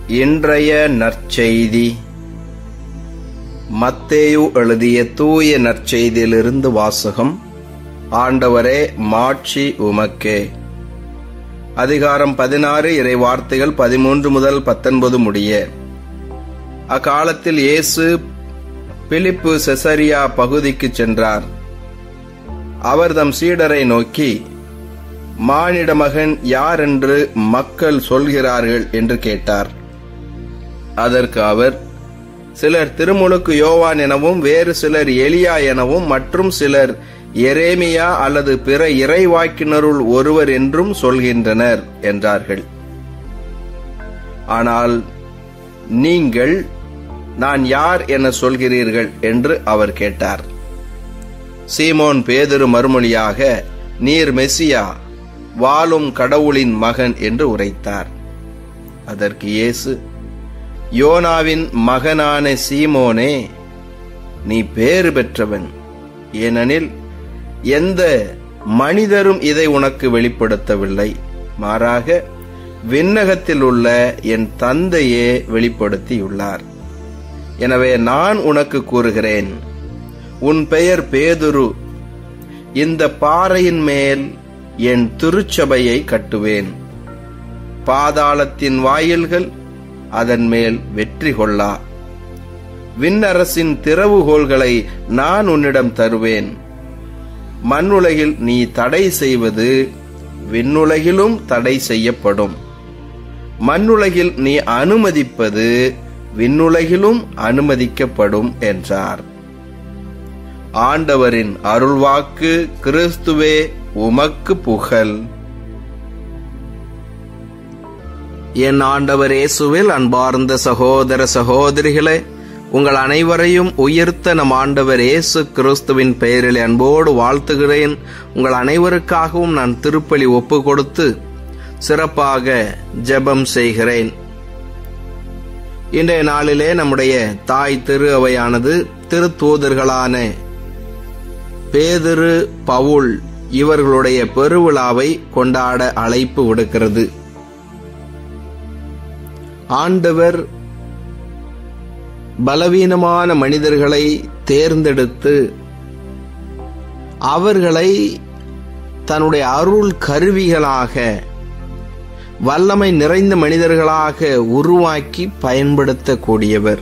இன்றைய நற்செய்தி மத்தேயு எழுதிய தூய நற்செய்தியிலிருந்து வாசகம் ஆண்டவரே மாட்சி உமக்கே அதிகாரம் பதினாறு இறை வார்த்தைகள் பதிமூன்று முதல் பத்தொன்பது முடிய அக்காலத்தில் இயேசு பிலிப்பு செசரியா பகுதிக்கு சென்றார் அவர் தம் சீடரை நோக்கி மானிட மகன் யார் என்று மக்கள் சொல்கிறார்கள் என்று கேட்டார் அதற்கு அவர் சிலர் திருமுழுக்கு யோவான் எனவும் வேறு சிலர் எலியா எனவும் மற்றும் சிலர் எரேமியா அல்லது பிற இறைவாக்கினருள் ஒருவர் என்றும் சொல்கின்றனர் என்றார்கள் ஆனால் நீங்கள் நான் யார் என சொல்கிறீர்கள் என்று அவர் கேட்டார் சீமோன் பேதுரு மறுமொழியாக நீர் மெசியா வாழும் கடவுளின் மகன் என்று உரைத்தார் அதற்கு இயேசு யோனாவின் மகனான சீமோனே நீ பேறு பெற்றவன் ஏனெனில் எந்த மனிதரும் இதை உனக்கு வெளிப்படுத்தவில்லை மாறாக விண்ணகத்தில் உள்ள என் தந்தையே வெளிப்படுத்தியுள்ளார் எனவே நான் உனக்கு கூறுகிறேன் உன் பெயர் பேதுரு இந்த பாறையின் மேல் என் திருச்சபையை கட்டுவேன் பாதாளத்தின் வாயில்கள் அதன் மேல் வெற்றி கொள்ளா விண்ணரசின் திறவுகோள்களை நான் உன்னிடம் தருவேன் மண்ணுலகில் நீ தடை செய்வது விண்ணுலகிலும் தடை செய்யப்படும் மண்ணுலகில் நீ அனுமதிப்பது விண்ணுலகிலும் அனுமதிக்கப்படும் என்றார் ஆண்டவரின் அருள்வாக்கு கிறிஸ்துவே உமக்கு புகழ் என் ஆண்டவர் இயேசுவில் அன்பார்ந்த சகோதர சகோதரிகளே உங்கள் அனைவரையும் உயிர்த்த நம் ஆண்டவர் இயேசு கிறிஸ்துவின் பெயரில் அன்போடு வாழ்த்துகிறேன் உங்கள் அனைவருக்காகவும் நான் திருப்பலி ஒப்பு கொடுத்து சிறப்பாக ஜெபம் செய்கிறேன் இன்றைய நாளிலே நம்முடைய தாய் திரு அவையானது திருத்தூதர்களான பேதிரு பவுல் இவர்களுடைய பெருவிழாவை கொண்டாட அழைப்பு விடுக்கிறது ஆண்டவர் பலவீனமான மனிதர்களை தேர்ந்தெடுத்து அவர்களை தன்னுடைய அருள் கருவிகளாக வல்லமை நிறைந்த மனிதர்களாக உருவாக்கி பயன்படுத்தக்கூடியவர்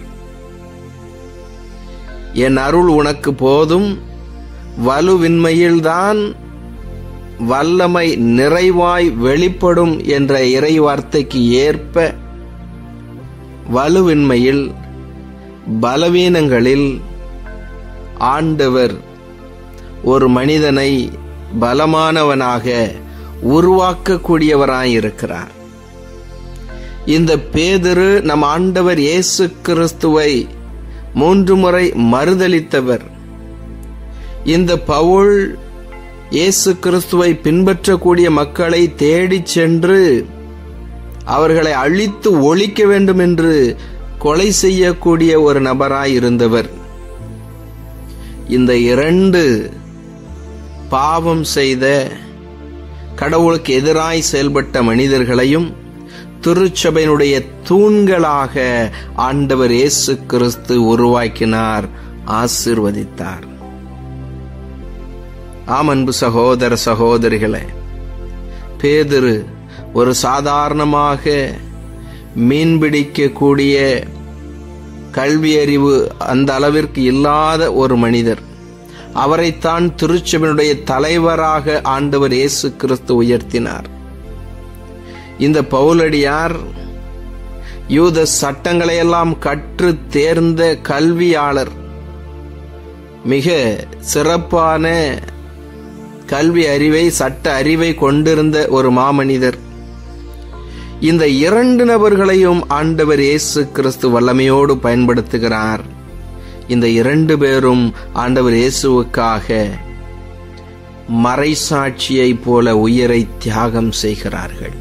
என் அருள் உனக்கு போதும் வலுவின்மையில்தான் வல்லமை நிறைவாய் வெளிப்படும் என்ற இறை வார்த்தைக்கு ஏற்ப வலுவின்மையில் பலவீனங்களில் ஆண்டவர் ஒரு மனிதனை பலமானவனாக உருவாக்கக்கூடியவராயிருக்கிறார் இந்த பேதிரு நம் ஆண்டவர் இயேசு கிறிஸ்துவை மூன்று முறை மறுதளித்தவர் இந்த பவுல் இயேசு கிறிஸ்துவை பின்பற்றக்கூடிய மக்களை தேடிச் சென்று அவர்களை அழித்து ஒழிக்க வேண்டும் என்று கொலை செய்யக்கூடிய ஒரு நபராய் இருந்தவர் இந்த இரண்டு பாவம் செய்த கடவுளுக்கு எதிராய் செயல்பட்ட மனிதர்களையும் திருச்சபையினுடைய தூண்களாக ஆண்டவர் இயேசு கிறிஸ்து உருவாக்கினார் ஆசிர்வதித்தார் ஆம் அன்பு சகோதர சகோதரிகளே பேதிரு ஒரு சாதாரணமாக மீன்பிடிக்கக்கூடிய கல்வி அறிவு அந்த அளவிற்கு இல்லாத ஒரு மனிதர் அவரைத்தான் திருச்சபையினுடைய தலைவராக ஆண்டவர் இயேசு கிறிஸ்து உயர்த்தினார் இந்த பவுலடியார் யூத சட்டங்களையெல்லாம் கற்று தேர்ந்த கல்வியாளர் மிக சிறப்பான கல்வி அறிவை சட்ட அறிவை கொண்டிருந்த ஒரு மாமனிதர் இந்த இரண்டு நபர்களையும் ஆண்டவர் இயேசு கிறிஸ்து வல்லமையோடு பயன்படுத்துகிறார் இந்த இரண்டு பேரும் ஆண்டவர் இயேசுவுக்காக மறைசாட்சியை போல உயிரை தியாகம் செய்கிறார்கள்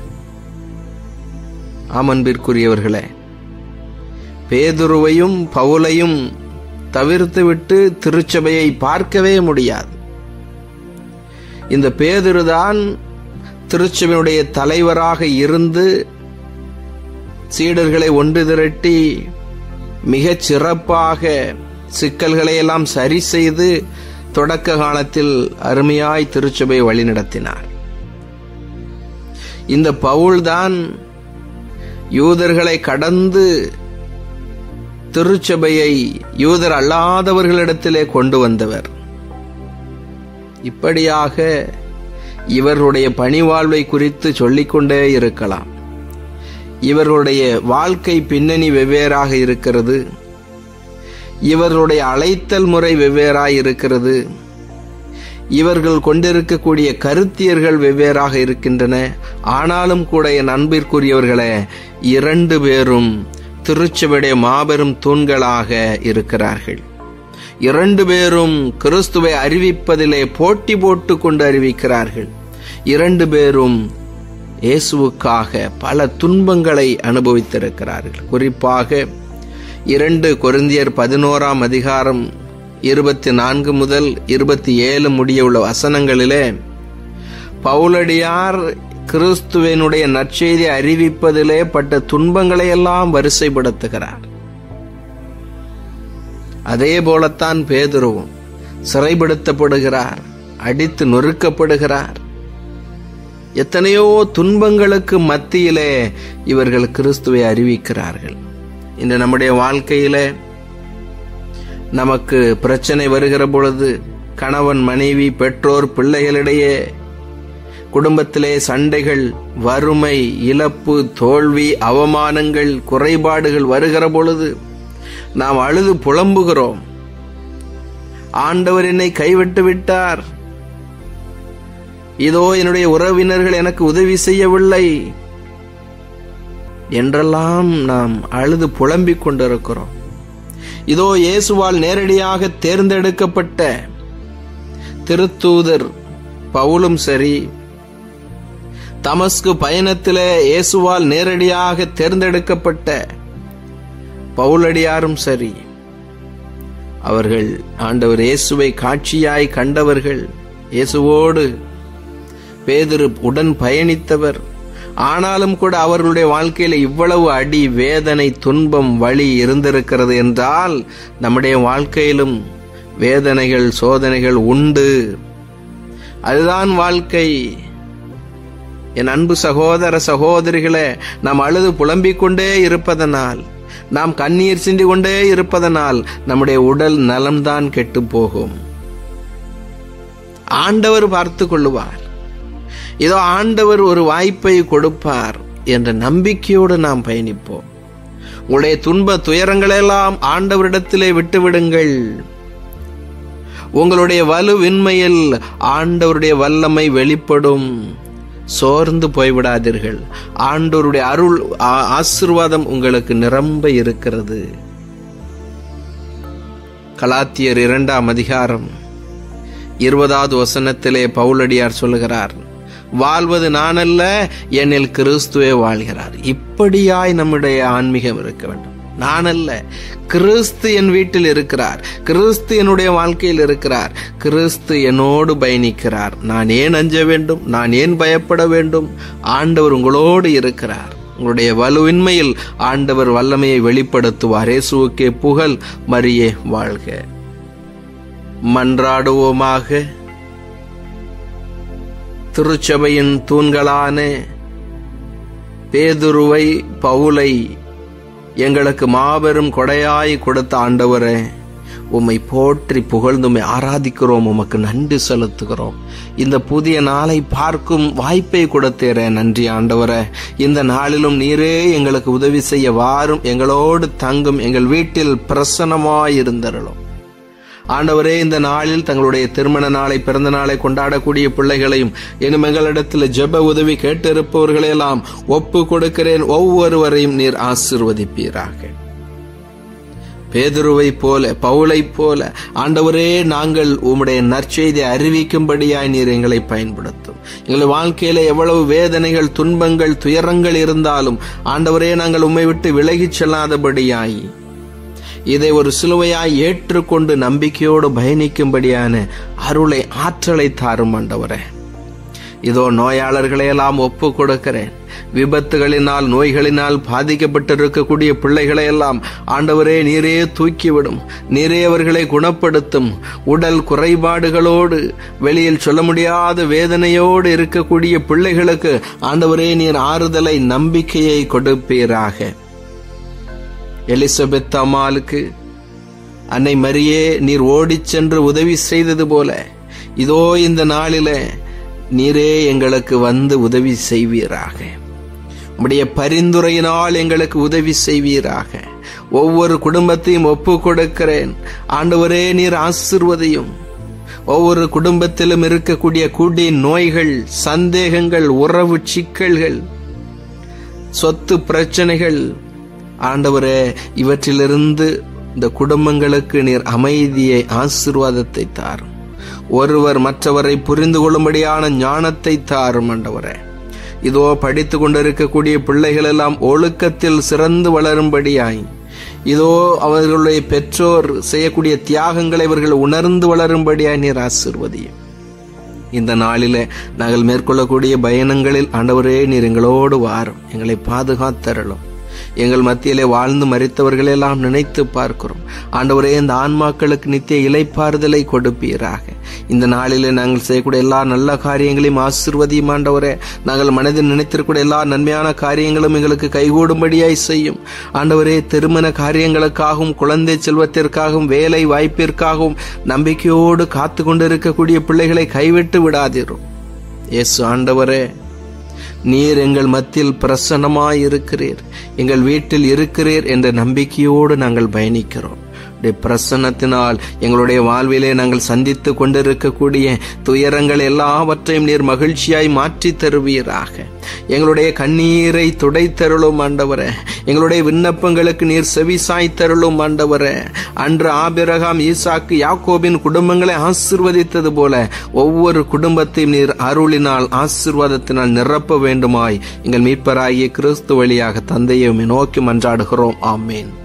ஆமன்பிற்குரியவர்களே பேதுருவையும் பவுலையும் தவிர்த்துவிட்டு திருச்சபையை பார்க்கவே முடியாது இந்த பேதுருதான் திருச்சபையுடைய தலைவராக இருந்து சீடர்களை ஒன்று திரட்டி மிகச் சிறப்பாக சிக்கல்களை எல்லாம் சரி செய்து தொடக்க காலத்தில் அருமையாய் திருச்சபை வழிநடத்தினார் இந்த பவுல்தான் யூதர்களை கடந்து திருச்சபையை யூதர் அல்லாதவர்களிடத்திலே கொண்டு வந்தவர் இப்படியாக இவர்களுடைய பணிவாழ்வை குறித்து சொல்லிக்கொண்டே இருக்கலாம் இவர்களுடைய வாழ்க்கை பின்னணி வெவ்வேறாக இருக்கிறது இவர்களுடைய அழைத்தல் முறை வெவ்வேறாக இருக்கிறது இவர்கள் கொண்டிருக்கக்கூடிய கருத்தியர்கள் வெவ்வேறாக இருக்கின்றன ஆனாலும் கூட என் அன்பிற்குரியவர்களே இரண்டு பேரும் திருச்சபையுடைய மாபெரும் தூண்களாக இருக்கிறார்கள் இரண்டு பேரும் கிறிஸ்துவை அறிவிப்பதிலே போட்டி போட்டு கொண்டு அறிவிக்கிறார்கள் இரண்டு பேரும் இயேசுவுக்காக பல துன்பங்களை அனுபவித்திருக்கிறார்கள் குறிப்பாக இரண்டு கொரிந்தியர் பதினோராம் அதிகாரம் இருபத்தி நான்கு முதல் இருபத்தி ஏழு முடிய உள்ள வசனங்களிலே பவுலடியார் கிறிஸ்துவனுடைய நற்செய்தி அறிவிப்பதிலே பட்ட துன்பங்களை எல்லாம் வரிசைப்படுத்துகிறார் அதே போலத்தான் பேதுருவும் சிறைப்படுத்தப்படுகிறார் அடித்து நொறுக்கப்படுகிறார் எத்தனையோ துன்பங்களுக்கு மத்தியிலே இவர்கள் கிறிஸ்துவை அறிவிக்கிறார்கள் இன்று நம்முடைய வாழ்க்கையில நமக்கு பிரச்சனை வருகிற பொழுது கணவன் மனைவி பெற்றோர் பிள்ளைகளிடையே குடும்பத்திலே சண்டைகள் வறுமை இழப்பு தோல்வி அவமானங்கள் குறைபாடுகள் வருகிற பொழுது நாம் அழுது புலம்புகிறோம் ஆண்டவர் என்னை கைவிட்டு விட்டார் இதோ என்னுடைய உறவினர்கள் எனக்கு உதவி செய்யவில்லை என்றெல்லாம் நாம் அழுது புலம்பிக் கொண்டிருக்கிறோம் இதோ இயேசுவால் நேரடியாக தேர்ந்தெடுக்கப்பட்ட திருத்தூதர் பவுலும் சரி தமஸ்கு பயணத்திலே இயேசுவால் நேரடியாக தேர்ந்தெடுக்கப்பட்ட பவுலடியாரும் சரி அவர்கள் ஆண்டவர் இயேசுவை காட்சியாய் கண்டவர்கள் இயேசுவோடு பேதிரு உடன் பயணித்தவர் ஆனாலும் கூட அவர்களுடைய வாழ்க்கையில இவ்வளவு அடி வேதனை துன்பம் வழி இருந்திருக்கிறது என்றால் நம்முடைய வாழ்க்கையிலும் வேதனைகள் சோதனைகள் உண்டு அதுதான் வாழ்க்கை என் அன்பு சகோதர சகோதரிகளே நாம் அழுது புலம்பிக் கொண்டே இருப்பதனால் நாம் கண்ணீர் சிந்தி கொண்டே இருப்பதனால் நம்முடைய உடல் நலம்தான் கெட்டு போகும் ஆண்டவர் பார்த்து கொள்ளுவார் இதோ ஆண்டவர் ஒரு வாய்ப்பை கொடுப்பார் என்ற நம்பிக்கையோடு நாம் பயணிப்போம் உங்களுடைய துன்ப துயரங்களெல்லாம் ஆண்டவரிடத்திலே விட்டுவிடுங்கள் உங்களுடைய வலுவின்மையில் ஆண்டவருடைய வல்லமை வெளிப்படும் சோர்ந்து போய்விடாதீர்கள் ஆண்டவருடைய அருள் ஆசிர்வாதம் உங்களுக்கு நிரம்ப இருக்கிறது கலாத்தியர் இரண்டாம் அதிகாரம் இருபதாவது வசனத்திலே பவுலடியார் சொல்லுகிறார் வாழ்வது நானல்ல என்னில் கிறிஸ்துவே வாழ்கிறார் இப்படியாய் நம்முடைய ஆன்மீகம் இருக்க வேண்டும் நான் அல்ல கிறிஸ்து என் வீட்டில் இருக்கிறார் கிறிஸ்து என்னுடைய வாழ்க்கையில் இருக்கிறார் கிறிஸ்து என்னோடு பயணிக்கிறார் நான் ஏன் அஞ்ச வேண்டும் நான் ஏன் பயப்பட வேண்டும் ஆண்டவர் உங்களோடு இருக்கிறார் உங்களுடைய வலுவின்மையில் ஆண்டவர் வல்லமையை வெளிப்படுத்துவார் இயேசுவுக்கே புகழ் மரியே வாழ்க மன்றாடுவோமாக திருச்சபையின் தூண்களான பேதுருவை பவுலை எங்களுக்கு மாபெரும் கொடையாய் கொடுத்த ஆண்டவரே உம்மை போற்றி புகழ்ந்து உம்மை ஆராதிக்கிறோம் உமக்கு நன்றி செலுத்துகிறோம் இந்த புதிய நாளை பார்க்கும் வாய்ப்பை கொடுத்தேரே நன்றி ஆண்டவரே இந்த நாளிலும் நீரே எங்களுக்கு உதவி செய்ய வாரும் எங்களோடு தங்கும் எங்கள் வீட்டில் பிரசனமாயிருந்தருளும் ஆண்டவரே இந்த நாளில் தங்களுடைய திருமண நாளை பிறந்த நாளை கொண்டாடக்கூடிய பிள்ளைகளையும் எனும் எங்களிடத்தில் ஜெப உதவி கேட்டிருப்பவர்களையெல்லாம் ஒப்பு கொடுக்கிறேன் ஒவ்வொருவரையும் நீர் ஆசிர்வதிப்பீராக பேதுருவை போல பவுலை போல ஆண்டவரே நாங்கள் உம்முடைய நற்செய்தி அறிவிக்கும்படியாய் நீர் எங்களை பயன்படுத்தும் எங்கள் வாழ்க்கையில எவ்வளவு வேதனைகள் துன்பங்கள் துயரங்கள் இருந்தாலும் ஆண்டவரே நாங்கள் உம்மை விட்டு விலகிச் செல்லாதபடியாய் இதை ஒரு சிலுவையாய் ஏற்றுக்கொண்டு நம்பிக்கையோடு பயணிக்கும்படியான அருளை ஆற்றலை தாரும் ஆண்டவரே இதோ நோயாளர்களை எல்லாம் ஒப்பு கொடுக்கிறேன் விபத்துகளினால் நோய்களினால் பாதிக்கப்பட்டிருக்கக்கூடிய பிள்ளைகளை எல்லாம் ஆண்டவரே நீரே தூக்கிவிடும் நீரே அவர்களை குணப்படுத்தும் உடல் குறைபாடுகளோடு வெளியில் சொல்ல முடியாத வேதனையோடு இருக்கக்கூடிய பிள்ளைகளுக்கு ஆண்டவரே நீர் ஆறுதலை நம்பிக்கையை கொடுப்பீராக எலிசபெத் அம்மாளுக்கு அன்னை மரியே நீர் ஓடிச் சென்று உதவி செய்தது போல இதோ இந்த நாளில நீரே எங்களுக்கு வந்து உதவி செய்வீராக உம்முடைய பரிந்துரையினால் எங்களுக்கு உதவி செய்வீராக ஒவ்வொரு குடும்பத்தையும் ஒப்பு கொடுக்கிறேன் ஆண்டவரே நீர் ஆசிர்வதையும் ஒவ்வொரு குடும்பத்திலும் இருக்கக்கூடிய கூடிய நோய்கள் சந்தேகங்கள் உறவு சிக்கல்கள் சொத்து பிரச்சனைகள் ஆண்டவரே இவற்றிலிருந்து இந்த குடும்பங்களுக்கு நீர் அமைதியை ஆசிர்வாதத்தை தாரும் ஒருவர் மற்றவரை புரிந்து கொள்ளும்படியான ஞானத்தை தாரும் ஆண்டவரே இதோ படித்து கொண்டிருக்கக்கூடிய பிள்ளைகள் எல்லாம் ஒழுக்கத்தில் சிறந்து வளரும்படியாய் இதோ அவர்களுடைய பெற்றோர் செய்யக்கூடிய தியாகங்களை இவர்கள் உணர்ந்து வளரும்படியாய் நீர் ஆசிர்வதியும் இந்த நாளில நாங்கள் மேற்கொள்ளக்கூடிய பயணங்களில் ஆண்டவரே நீர் எங்களோடு வாரும் எங்களை பாதுகாத்தரலும் எங்கள் மத்தியிலே வாழ்ந்து மறித்தவர்களெல்லாம் நினைத்து பார்க்கிறோம் ஆண்டவரே இந்த ஆன்மாக்களுக்கு நித்திய இலைப்பாறுதலை கொடுப்பீராக இந்த நாளிலே நாங்கள் செய்யக்கூடிய எல்லா நல்ல காரியங்களையும் ஆசிர்வதியும் ஆண்டவரே நாங்கள் மனதில் நினைத்திருக்கூடிய எல்லா நன்மையான காரியங்களும் எங்களுக்கு கைகூடும்படியாய் செய்யும் ஆண்டவரே திருமண காரியங்களுக்காகவும் குழந்தை செல்வத்திற்காகவும் வேலை வாய்ப்பிற்காகவும் நம்பிக்கையோடு காத்து கொண்டிருக்கக்கூடிய பிள்ளைகளை கைவிட்டு விடாதீரும் இயேசு ஆண்டவரே நீர் எங்கள் மத்தியில் பிரசன்னமாய் இருக்கிறீர் எங்கள் வீட்டில் இருக்கிறீர் என்ற நம்பிக்கையோடு நாங்கள் பயணிக்கிறோம் பிரசன்னத்தினால் எங்களுடைய வாழ்விலே நாங்கள் சந்தித்து கொண்டிருக்கக்கூடிய துயரங்கள் எல்லாவற்றையும் நீர் மகிழ்ச்சியாய் மாற்றி தருவீராக எங்களுடைய கண்ணீரை துடைத்தருளும் ஆண்டவரே எங்களுடைய விண்ணப்பங்களுக்கு நீர் செவிசாய் தருளும் ஆண்டவரே அன்று ஆபிரகாம் ஈசாக்கு யாக்கோபின் குடும்பங்களை ஆசிர்வதித்தது போல ஒவ்வொரு குடும்பத்தையும் நீர் அருளினால் ஆசிர்வாதத்தினால் நிரப்ப வேண்டுமாய் எங்கள் மீட்பராகிய கிறிஸ்து வழியாக தந்தையை நோக்கி மன்றாடுகிறோம் ஆமேன்